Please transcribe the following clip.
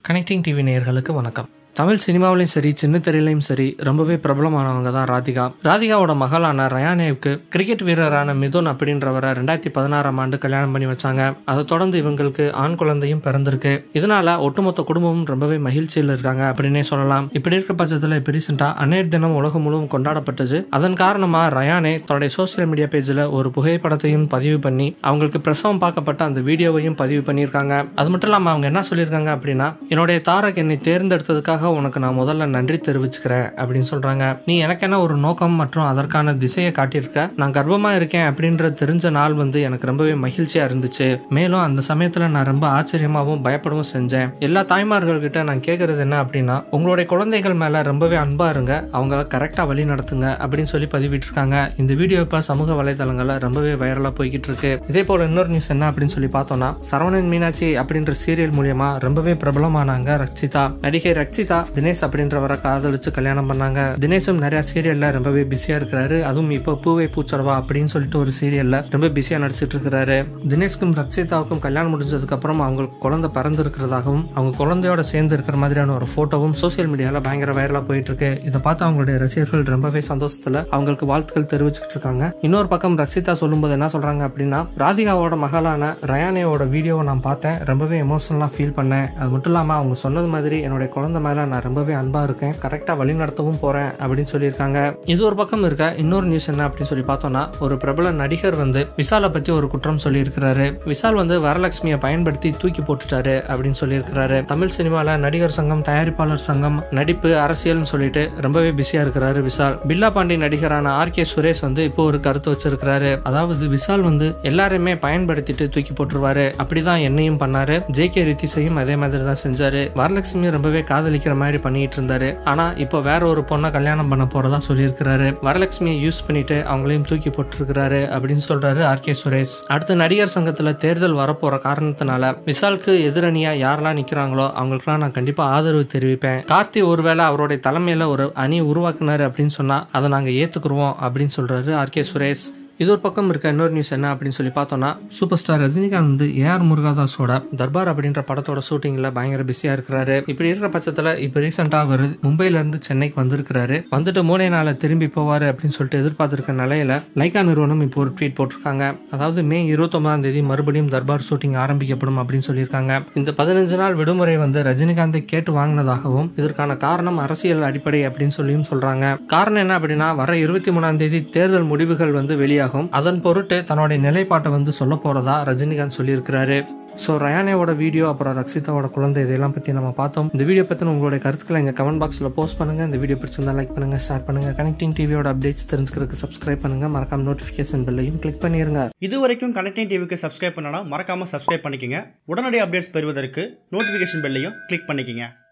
connecting TV நேயர்களுக்கு வணக்கம் தமிழ் சினிமாவிலையும் சரி சின்ன திரையிலையும் சரி ரொம்பவே பிரபலமானவங்க தான் ராதிகா ராதிகாவோட மகளான ரயானேவுக்கு கிரிக்கெட் வீரரான மிதுன் அப்படின்றவரை ரெண்டாயிரத்தி பதினாறாம் ஆண்டு கல்யாணம் பண்ணி வச்சாங்க அதை தொடர்ந்து இவங்களுக்கு ஆண் குழந்தையும் பிறந்திருக்கு இதனால ஒட்டுமொத்த குடும்பமும் ரொம்பவே மகிழ்ச்சியில் இருக்காங்க அப்படின்னே சொல்லலாம் இப்படி இருக்க பட்சத்தில் இப்போ ரீசெண்டாக அன்னையர் தினம் உலகம் முழுவதும் கொண்டாடப்பட்டது அதன் காரணமா ரயானே தன்னுடைய சோசியல் மீடியா பேஜில் ஒரு புகைப்படத்தையும் பதிவு பண்ணி அவங்களுக்கு பிரசவம் பார்க்கப்பட்ட அந்த வீடியோவையும் பதிவு பண்ணியிருக்காங்க அது மட்டும் இல்லாமல் அவங்க என்ன சொல்லியிருக்காங்க அப்படின்னா என்னுடைய தாரக் என்னை தேர்ந்தெடுத்ததுக்காக உனக்கு நான் முதல்ல நன்றி தெரிவிச்சுக்கிறேன் அப்படின்னு சொல்றாங்க நீ எனக்கு என்ன ஒரு நோக்கம் மற்றும் அதற்கான திசையை காட்டியிருக்க நான் கர்ப்பமா இருக்கேன் அப்படின்ற தெரிஞ்ச நாள் வந்து எனக்கு ரொம்பவே மகிழ்ச்சியா இருந்துச்சு மேலும் அந்த சமயத்துல நான் ரொம்ப ஆச்சரியமாகவும் பயப்படவும் செஞ்சேன் எல்லா தாய்மார்கள்கிட்ட நான் கேட்கறது என்ன அப்படின்னா உங்களுடைய குழந்தைகள் மேல ரொம்பவே அன்பா இருங்க அவங்க கரெக்டா வழி நடத்துங்க அப்படின்னு சொல்லி பதிவிட்டிருக்காங்க இந்த வீடியோ இப்ப சமூக வலைதளங்கள்ல ரொம்பவே வைரலா போய்கிட்டு இருக்கு இதே போல இன்னொரு நியூஸ் என்ன அப்படின்னு சொல்லி பார்த்தோம்னா சரவணன் மீனாட்சி அப்படின்ற சீரியல் மூலியமா ரொம்பவே பிரபலமானாங்க ரக்ஷிதா நடிகை ரக்ஷிதா தினேஷ் அப்படின்றவரை காதலிச்சு கல்யாணம் பண்ணாங்க தினேஷும் நிறைய சீரியல்ல ரொம்பவே பிஸியா இருக்கிறாரு அதுவும் இப்போ பூவை பூச்சரவா அப்படின்னு சொல்லிட்டு ஒரு சீரியல்ல ரொம்ப பிஸியா நடிச்சிட்டு இருக்கிறாரு தினேஷ்க்கும் ரக்ஷிதாவுக்கும் கல்யாணம் முடிஞ்சதுக்கு அப்புறம் அவங்களுக்கு குழந்தை பிறந்து இருக்கிறதாகவும் அவங்க குழந்தையோட சேர்ந்து இருக்கிற மாதிரியான ஒரு போட்டோவும் சோசியல் மீடியால பயங்கர வைரலா போயிட்டு இருக்கு இதை பார்த்து அவங்களுடைய ரசிகர்கள் ரொம்பவே சந்தோஷத்துல அவங்களுக்கு வாழ்த்துக்கள் தெரிவிச்சுட்டு இருக்காங்க இன்னொரு பக்கம் ரக்ஷிதா சொல்லும்போது என்ன சொல்றாங்க அப்படின்னா ராதிகாவோட மகளான ரயானேயோட வீடியோவை நான் பார்த்தேன் ரொம்பவே எமோஷனலா ஃபீல் பண்ணேன் அது மட்டும் இல்லாம அவங்க சொன்னது மாதிரி என்னுடைய குழந்தை மேல நான் ரொம்பவே அன்பா இருக்கேன் கரெக்டா வழி நடத்தவும் போறேன் அப்படின்னு சொல்லியிருக்காங்க இது ஒரு பக்கம் இருக்க இன்னொரு நியூஸ் என்ன அப்படின்னு சொல்லி பார்த்தோம்னா ஒரு பிரபல நடிகர் வந்து விஷாலை பத்தி ஒரு குற்றம் சொல்லியிருக்கிறாரு விஷால் வந்து வரலட்சுமியை பயன்படுத்தி தூக்கி போட்டுட்டாரு அப்படின்னு சொல்லியிருக்கிறாரு தமிழ் சினிமால நடிகர் சங்கம் தயாரிப்பாளர் சங்கம் நடிப்பு அரசியல்னு சொல்லிட்டு ரொம்பவே பிஸியா இருக்கிறாரு விஷால் பில்லா பாண்டி நடிகரான ஆர் கே சுரேஷ் வந்து இப்போ ஒரு கருத்து வச்சிருக்கிறாரு அதாவது விஷால் வந்து எல்லாரையுமே பயன்படுத்திட்டு தூக்கி போட்டுருவாரு அப்படிதான் என்னையும் பண்ணாரு ஜே கே ரித்திஸையும் அதே மாதிரி தான் செஞ்சாரு வரலட்சுமி ரொம்பவே காதலிக்கிற மாதிரி பண்ணிட்டு இருந்தாரு ஆனா இப்போ வேற ஒரு பொண்ணை கல்யாணம் பண்ண போறதா சொல்லியிருக்கிறாரு வரலட்சுமியை யூஸ் பண்ணிட்டு அவங்களையும் தூக்கி போட்டிருக்கிறாரு அப்படின்னு சொல்றாரு ஆர் கே சுரேஷ் அடுத்து நடிகர் சங்கத்துல தேர்தல் வரப்போற காரணத்தினால விஷாலுக்கு எதிரணியா யாரெல்லாம் நிக்கிறாங்களோ அவங்களுக்குலாம் நான் கண்டிப்பா ஆதரவு தெரிவிப்பேன் கார்த்தி ஒருவேளை அவருடைய தலைமையில ஒரு அணி உருவாக்குனாரு அப்படின்னு சொன்னா அதை நாங்க ஏத்துக்குருவோம் அப்படின்னு சொல்றாரு ஆர் கே சுரேஷ் இது ஒரு பக்கம் இருக்க இன்னொரு நியூஸ் என்ன அப்படின்னு சொல்லி பார்த்தோம்னா சூப்பர் ஸ்டார் ரஜினிகாந்த் வந்து ஏஆர் முருகாதாஸோட தர்பார் அப்படின்ற படத்தோட ஷூட்டிங்ல பயங்கர பிஸியா இருக்கிறாரு இப்படி இருக்கிற பட்சத்துல இப்ப ரீசெண்டா அவர் மும்பைல இருந்து சென்னைக்கு வந்திருக்கிறாரு வந்துட்டு மூணே நாள திரும்பி போவாரு அப்படின்னு சொல்லிட்டு எதிர்பார்த்திருக்க நிலையில லைகா நிறுவனம் இப்போ ஒரு ட்வீட் போட்டிருக்காங்க அதாவது மே இருபத்தொன்பதாம் தேதி மறுபடியும் தர்பார் ஷூட்டிங் ஆரம்பிக்கப்படும் அப்படின்னு சொல்லியிருக்காங்க இந்த பதினஞ்சு நாள் விடுமுறை வந்து ரஜினிகாந்தை கேட்டு வாங்கினதாகவும் இதற்கான காரணம் அரசியல் அடிப்படை அப்படின்னு சொல்லியும் சொல்றாங்க காரணம் என்ன அப்படின்னா வர இருபத்தி மூணாம் தேதி தேர்தல் முடிவுகள் வந்து வெளியாகும் ஆகும் அதன் பொருட்டு தன்னுடைய நிலைப்பாட்டை வந்து சொல்ல போறதா ரஜினிகாந்த் சொல்லியிருக்கிறாரு ஸோ ரயானேவோட வீடியோ அப்புறம் ரக்ஷிதாவோட குழந்தை இதெல்லாம் பற்றி நம்ம பார்த்தோம் இந்த வீடியோ பற்றின உங்களுடைய கருத்துக்களை எங்கள் கமெண்ட் பாக்ஸில் போஸ்ட் பண்ணுங்க இந்த வீடியோ பிடிச்சிருந்தா லைக் பண்ணுங்க ஷேர் பண்ணுங்க கனெக்டிங் டிவியோட அப்டேட்ஸ் தெரிஞ்சுக்கிறதுக்கு சப்ஸ்கிரைப் பண்ணுங்க மறக்காம நோட்டிஃபிகேஷன் பெல்லையும் கிளிக் பண்ணிருங்க இது வரைக்கும் கனெக்டிங் டிவிக்கு சப்ஸ்கிரைப் பண்ணனா மறக்காம சப்ஸ்கிரைப் பண்ணிக்கங்க உடனடி அப்டேட்ஸ் பெறுவதற்கு நோட்டிஃபிகேஷன் பெல்லையும் கிளிக் பண்ணிக்கங்க